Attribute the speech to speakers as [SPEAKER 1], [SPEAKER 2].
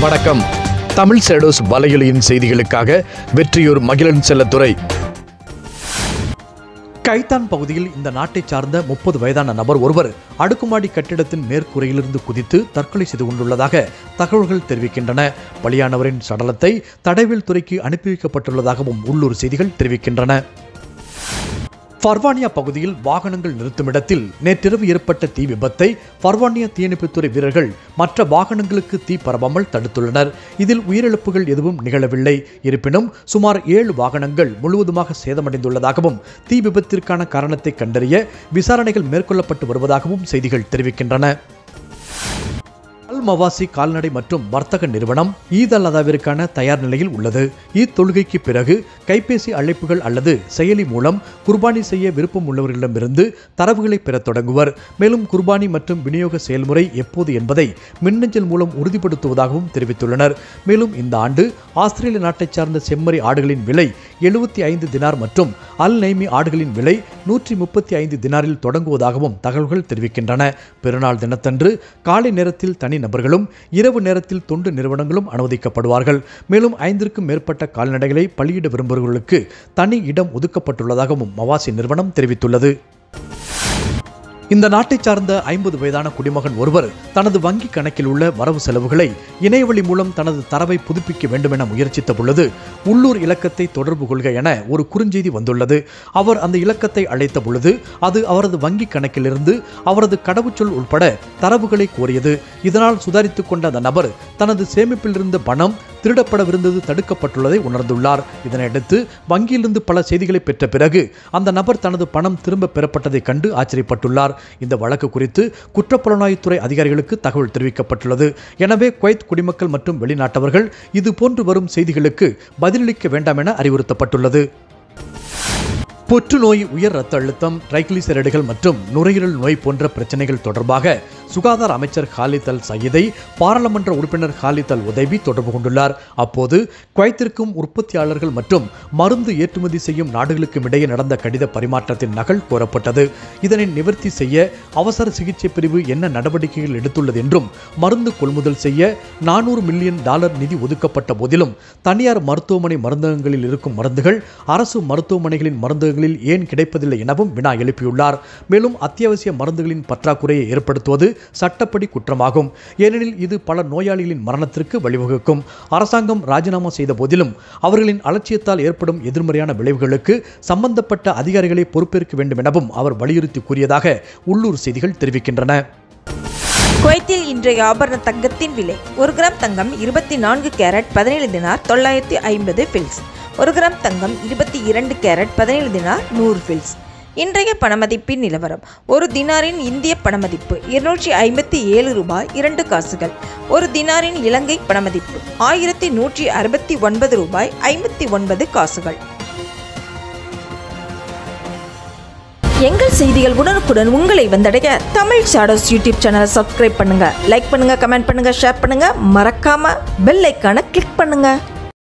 [SPEAKER 1] வணக்கம் தமிழ் சேடோஸ் வலையொலியின் செய்திகளுக்காக வெற்றியூர் மகிழன் செல்லத்துறை கைத்தான் பகுதியில் இந்த நாட்டைச் சார்ந்த முப்பது வயதான நபர் ஒருவர் அடுக்குமாடி கட்டிடத்தின் மேற்கூரையிலிருந்து குதித்து தற்கொலை செய்து கொண்டுள்ளதாக தகவல்கள் தெரிவிக்கின்றன பலியானவரின் சடலத்தை தடவில் துறைக்கு அனுப்பி வைக்கப்பட்டுள்ளதாகவும் உள்ளூர் செய்திகள் தெரிவிக்கின்றன பர்வானியா பகுதியில் வாகனங்கள் நிறுத்தும் இடத்தில் நேற்றிரவு ஏற்பட்ட தீ விபத்தை பர்வானியா தீயணைப்புத்துறை வீரர்கள் மற்ற வாகனங்களுக்கு தீ பரவாமல் தடுத்துள்ளனர் இதில் உயிரிழப்புகள் எதுவும் நிகழவில்லை இருப்பினும் சுமார் ஏழு வாகனங்கள் முழுவதுமாக சேதமடைந்துள்ளதாகவும் தீ விபத்திற்கான காரணத்தை கண்டறிய விசாரணைகள் மேற்கொள்ளப்பட்டு வருவதாகவும் செய்திகள் தெரிவிக்கின்றன அல் மவாசி கால்நடை மற்றும் வர்த்தக நிறுவனம் ஈத் அல் அதாவிற்கான தயார் நிலையில் உள்ளது ஈத் தொழுகைக்கு பிறகு கைபேசி அழைப்புகள் அல்லது செயலி மூலம் குர்பானி செய்ய விருப்பம் உள்ளவர்களிடமிருந்து தரவுகளை பெறத் தொடங்குவர் மேலும் குர்பானி மற்றும் விநியோக செயல்முறை எப்போது என்பதை மின்னஞ்சல் மூலம் உறுதிப்படுத்துவதாகவும் தெரிவித்துள்ளனர் மேலும் இந்த ஆண்டு ஆஸ்திரேலிய நாட்டைச் சார்ந்த செம்மறி ஆடுகளின் விலை எழுபத்தி ஐந்து தினார் மற்றும் அல் நைமி ஆடுகளின் விலை நூற்றி முப்பத்தி ஐந்து தினாரில் தொடங்குவதாகவும் தகவல்கள் தெரிவிக்கின்றன பெருநாள் தினத்தன்று காலை நேரத்தில் தனி நபர்களும் இரவு நேரத்தில் தொண்டு நிறுவனங்களும் அனுமதிக்கப்படுவார்கள் மேலும் ஐந்திற்கும் மேற்பட்ட கால்நடைகளை பலியிட விரும்புபவர்களுக்கு தனி இடம் ஒதுக்கப்பட்டுள்ளதாகவும் மவாசி நிறுவனம் தெரிவித்துள்ளது இந்த நாட்டைச் சார்ந்த ஐம்பது வயதான குடிமகன் ஒருவர் தனது வங்கி கணக்கில் உள்ள வரவு செலவுகளை இணையவழி மூலம் தனது தரவை புதுப்பிக்க வேண்டும் என முயற்சித்த பொழுது உள்ளூர் இலக்கத்தை தொடர்பு கொள்க என ஒரு குறுஞ்செய்தி வந்துள்ளது அவர் அந்த இலக்கத்தை அழைத்த பொழுது அது அவரது வங்கி கணக்கிலிருந்து அவரது கடவுச்சொல் உட்பட தரவுகளை கோரியது இதனால் சுதாரித்துக் கொண்ட அந்த நபர் தனது சேமிப்பில் இருந்த பணம் திருடப்படவிருந்தது தடுக்கப்பட்டுள்ளதை உணர்ந்துள்ளார் இதனையடுத்து வங்கியிலிருந்து பல செய்திகளை பெற்ற பிறகு அந்த நபர் தனது பணம் திரும்ப பெறப்பட்டதைக் கண்டு ஆச்சரியப்பட்டுள்ளார் இந்த வழக்கு குறித்து குற்றப்புலனாய்வுத்துறை அதிகாரிகளுக்கு தகவல் தெரிவிக்கப்பட்டுள்ளது எனவே குவைத் குடிமக்கள் மற்றும் வெளிநாட்டவர்கள் இது போன்று வரும் செய்திகளுக்கு பதிலளிக்க வேண்டாம் என அறிவுறுத்தப்பட்டுள்ளது புற்றுநோய் உயர் ரத்த அழுத்தம் ட்ரைக்ளிசரைடுகள் மற்றும் நுரையீரல் நோய் போன்ற பிரச்சனைகள் தொடர்பாக சுகாதார அமைச்சர் ஹாலித் அல் சயீதை பாராளுமன்ற உறுப்பினர் ஹாலித் அல் உதவி தொடர்பு கொண்டுள்ளார் அப்போது குவைத்திற்கும் உற்பத்தியாளர்கள் மற்றும் மருந்து ஏற்றுமதி செய்யும் நாடுகளுக்கும் இடையே நடந்த கடித பரிமாற்றத்தின் நகல் கோரப்பட்டது இதனை நிவர்த்தி செய்ய அவசர சிகிச்சை பிரிவு என்ன நடவடிக்கைகள் எடுத்துள்ளது என்றும் மருந்து கொள்முதல் செய்ய நானூறு மில்லியன் டாலர் நிதி ஒதுக்கப்பட்ட போதிலும் தனியார் மருத்துவமனை மருந்தகங்களில் இருக்கும் மருந்துகள் அரசு மருத்துவமனைகளின் மருந்தகங்களில் ஏன் கிடைப்பதில்லை எனவும் வினா எழுப்பியுள்ளார் மேலும் அத்தியாவசிய மருந்துகளின் பற்றாக்குறையை ஏற்படுத்துவது சட்டப்படி குற்றமாகும் ஏனெனில் இது பல நோயாளிகளின் மரணத்திற்கு வழிவகுக்கும் அரசாங்கம் ராஜினாமா செய்த போதிலும் அவர்களின் அலட்சியத்தால் ஏற்படும் எதிர்மறையான விளைவுகளுக்கு சம்பந்தப்பட்ட அதிகாரிகளை பொறுப்பேற்க வேண்டும் எனவும் அவர் வலியுறுத்தி கூறியதாக உள்ளூர் செய்திகள் தெரிவிக்கின்றன
[SPEAKER 2] குவைத்தில் இன்றைய ஆபரண தங்கத்தின் விலை ஒரு கிராம் தங்கம் இருபத்தி நான்கு கேரட் பதினேழு தினார் தொள்ளாயிரத்தி ஐம்பது ஃபில்ஸ் ஒரு கிராம் தங்கம் இருபத்தி இரண்டு கேரட் பதினேழு தினார் நூறு ஃபில்ஸ் இன்றைய பணமதிப்பின் நிலவரம் ஒரு தினாரின் இந்திய பணமதிப்பு இருநூற்றி ஐம்பத்தி ஏழு ரூபாய் இரண்டு காசுகள் ஒரு தினாரின் இலங்கை பணமதிப்பு ஆயிரத்தி நூற்றி அறுபத்தி ஒன்பது ரூபாய் ஐம்பத்தி ஒன்பது காசுகள் எங்கள் செய்திகள் உடனுக்குடன் உங்களை வந்தடைய தமிழ் ஷாடோஸ் யூடியூப் சேனலை சப்ஸ்கிரைப் பண்ணுங்க லைக் பண்ணுங்க கமெண்ட் பண்ணுங்க ஷேர் பண்ணுங்க மறக்காம பெல் ஐக்கானை கிளிக் பண்ணுங்க